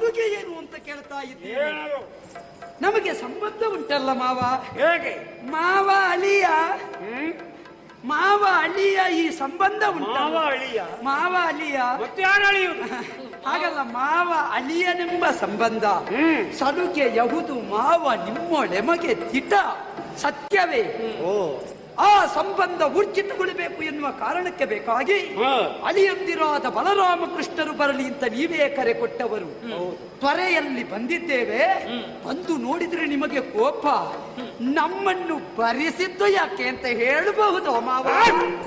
ಸಲುಗೆ ಏನು ಅಂತ ಕೇಳ್ತಾ ಇದ್ದೇನೆ ಏನದು ನಮಗೆ ಸಂಬಂಧ ಉಂಟಲ್ಲ ಮಾವ ಹೇಗೆ ಮಾವ ಅಳಿಯ ಹ್ಮ್ ಮಾವ ಅಳಿಯ ಈ ಸಂಬಂಧ ಉಂಟ ಮಾವ ಅಳಿಯ ಮಾವ ಅಳಿಯ ಮತ್ತೆ ಯಾರು ಅಳಿಯುದು ಹಾಗಲ್ಲ ಮಾವ ಅಳಿಯನೆಂಬ ಸಂಬಂಧ ಹ್ಮ್. ಸಲುಗೆ ಯಹುದು ಮಾವ ನಿಮ್ಮೊಳೆಮಗೆ ತಿಟ ಸತ್ಯವೇ ಓ ಆ ಸಂಬಂಧ ಊರ್ಜಿತಗೊಳ್ಳಬೇಕು ಎನ್ನುವ ಕಾರಣಕ್ಕೆ ಬೇಕಾಗಿ ಹಾ. ಅಳಿಯಂದಿರಾದ ಬಲರಾಮಕೃಷ್ಣರು ಬರಲಿ ಅಂತ ನೀವೇ ಕರೆ ಕೊಟ್ಟವರು ತ್ವರೆಯಲ್ಲಿ ಬಂದಿದ್ದೇವೆ ಬಂದು ನೋಡಿದ್ರೆ ನಿಮಗೆ ಕೋಪ ನಮ್ಮನ್ನು ಬರಿಸಿದ್ದು ಯಾಕೆ ಅಂತ ಹೇಳಬಹುದು ಮಾವ